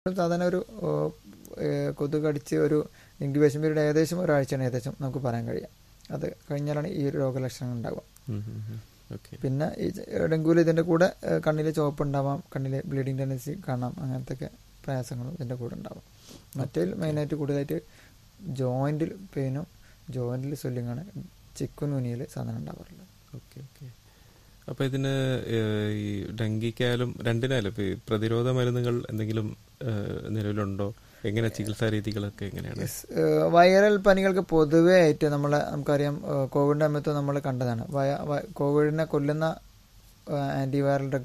സാധാരണ ഒരു ഓ, ഏ, കൊതുക് കടിച്ച് ഒരു ഇൻക്യുബേഷൻ പീരീഡ് ഏകദേശം ഒരാഴ്ചയാണ് ഏകദേശം നമുക്ക് പറയാൻ കഴിയാം അത് കഴിഞ്ഞാലാണ് ഈ ഒരു രോഗലക്ഷണങ്ങൾ ഉണ്ടാവുക ഓക്കെ പിന്നെ ഈ ഡെങ്കുവിൽ ഇതിൻ്റെ കൂടെ കണ്ണിൽ ചുവപ്പ് ഉണ്ടാവാം കണ്ണിൽ ബ്ലീഡിങ് ടെൻഡൻസി കാണാം അങ്ങനത്തെ ഒക്കെ പ്രയാസങ്ങളും ഇതിൻ്റെ കൂടെ ഉണ്ടാവാം മറ്റേ മെയിനായിട്ട് കൂടുതലായിട്ട് ജോയിൻറ്റിൽ പെയിനും ജോയിൻറ്റിൽ സ്വെല്ലിങ്ങാണ് ചിക്കൻ ഉനിയിൽ സാധനം ഉണ്ടാവാറുള്ളത് ഓക്കെ ഓക്കെ അപ്പൊ ഇതിന് ഏഹ്, ഈ ഡെങ്കിക്കായാലും രണ്ടിനായാലും ഇപ്പൊ ഈ പ്രതിരോധ മരുന്നുകൾ എന്തെങ്കിലും ഏഹ്, നിലവിലുണ്ടോ എങ്ങനെ ചികിത്സാ രീതികളൊക്കെ എങ്ങനെയാണ് Yes, ഏഹ് വൈറൽ പനികൾക്ക് പൊതുവേ ആയിട്ട് നമ്മൾ നമുക്കറിയാം ഏഹ് കോവിഡിന്റെ സമയത്ത് നമ്മൾ കണ്ടതാണ് വയ- വ- കോവിഡിനെ കൊല്ലുന്ന ആന്റിവൈറൽ ഡ്രഗ്